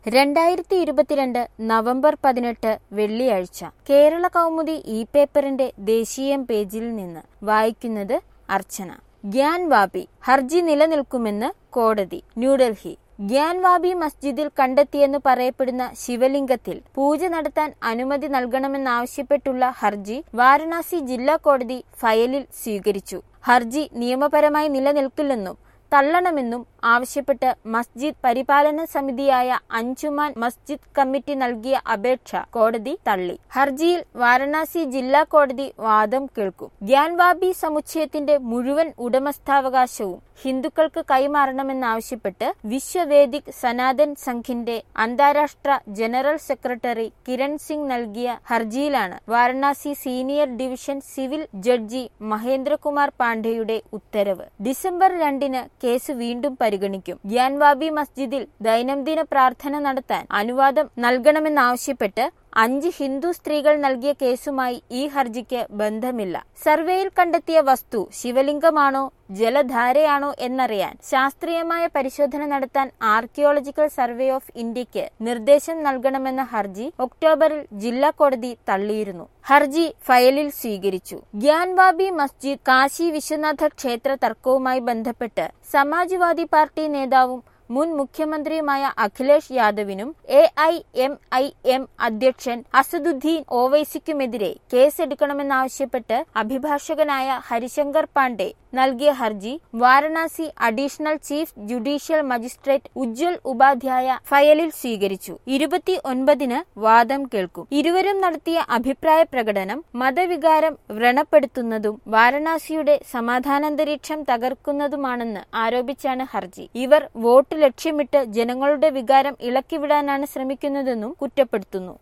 രണ്ടായിരത്തി ഇരുപത്തിരണ്ട് നവംബർ പതിനെട്ട് വെള്ളിയാഴ്ച കേരള കൗമുദി ഇ പേപ്പറിന്റെ ദേശീയം പേജിൽ നിന്ന് വായിക്കുന്നത് അർച്ചന ഗ്യാൻ വാബി ഹർജി നിലനിൽക്കുമെന്ന് കോടതി ന്യൂഡൽഹി ഗ്യാൻ വാബി മസ്ജിദിൽ കണ്ടെത്തിയെന്ന് പറയപ്പെടുന്ന ശിവലിംഗത്തിൽ പൂജ നടത്താൻ അനുമതി നൽകണമെന്നാവശ്യപ്പെട്ടുള്ള ഹർജി വാരണാസി ജില്ലാ കോടതി ഫയലിൽ സ്വീകരിച്ചു ഹർജി നിയമപരമായി നിലനിൽക്കില്ലെന്നും തള്ളണമെന്നും ആവശ്യപ്പെട്ട് മസ്ജിദ് പരിപാലന സമിതിയായ അഞ്ചുമാൻ മസ്ജിദ് കമ്മിറ്റി നൽകിയ അപേക്ഷ കോടതി തള്ളി ഹർജിയിൽ വാരണാസി ജില്ലാ കോടതി വാദം കേൾക്കും ഗ്യാൻവാബി സമുച്ചയത്തിന്റെ മുഴുവൻ ഉടമസ്ഥാവകാശവും ഹിന്ദുക്കൾക്ക് കൈമാറണമെന്നാവശ്യപ്പെട്ട് വിശ്വവേദിക് സനാതൻ സംഘിന്റെ അന്താരാഷ്ട്ര ജനറൽ സെക്രട്ടറി കിരൺ സിംഗ് നൽകിയ ഹർജിയിലാണ് Varanasi senior division civil judge Mahendrakumar പാണ്ഡെയുടെ ഉത്തരവ് ഡിസംബർ രണ്ടിന് കേസ് വീണ്ടും പരിഗണിക്കും ഗ്യാൻവാബി മസ്ജിദിൽ ദൈനംദിന പ്രാർത്ഥന നടത്താൻ അനുവാദം നൽകണമെന്നാവശ്യപ്പെട്ട് അഞ്ച് ഹിന്ദു സ്ത്രീകൾ നൽകിയ കേസുമായി ഈ ഹർജിക്ക് ബന്ധമില്ല സർവേയിൽ കണ്ടെത്തിയ വസ്തു ശിവലിംഗമാണോ ജലധാരയാണോ എന്നറിയാൻ ശാസ്ത്രീയമായ പരിശോധന നടത്താൻ ആർക്കിയോളജിക്കൽ സർവേ ഓഫ് ഇന്ത്യക്ക് നിർദ്ദേശം നൽകണമെന്ന ഹർജി ഒക്ടോബറിൽ ജില്ലാ കോടതി തള്ളിയിരുന്നു ഹർജി ഫയലിൽ സ്വീകരിച്ചു ഗ്യാൻവാബി മസ്ജിദ് കാശി വിശ്വനാഥ ക്ഷേത്ര തർക്കവുമായി ബന്ധപ്പെട്ട് സമാജ്വാദി പാർട്ടി നേതാവും മുൻ മുഖ്യമന്ത്രിയുമായ അഖിലേഷ് യാദവിനും A I M I M അധ്യക്ഷൻ അസദുദ്ദീൻ ഓവൈസിക്കുമെതിരെ കേസെടുക്കണമെന്നാവശ്യപ്പെട്ട് അഭിഭാഷകനായ ഹരിശങ്കർ പാണ്ഡെ നൽകിയ ഹർജി Varanasi additional chief judicial magistrate Ujjwal Upadhyay ഫയലിൽ സ്വീകരിച്ചു ഇരുപത്തി ഒൻപതിന് വാദം കേൾക്കും ഇരുവരും നടത്തിയ അഭിപ്രായ പ്രകടനം മതവികാരം വ്രണപ്പെടുത്തുന്നതും വാരണാസിയുടെ സമാധാനാന്തരീക്ഷം തകർക്കുന്നതുമാണെന്ന് ആരോപിച്ചാണ് ഹർജി ഇവർ വോട്ട് ലക്ഷ്യമിട്ട് ജനങ്ങളുടെ വികാരം ഇളക്കിവിടാനാണ് ശ്രമിക്കുന്നതെന്നും കുറ്റപ്പെടുത്തുന്നു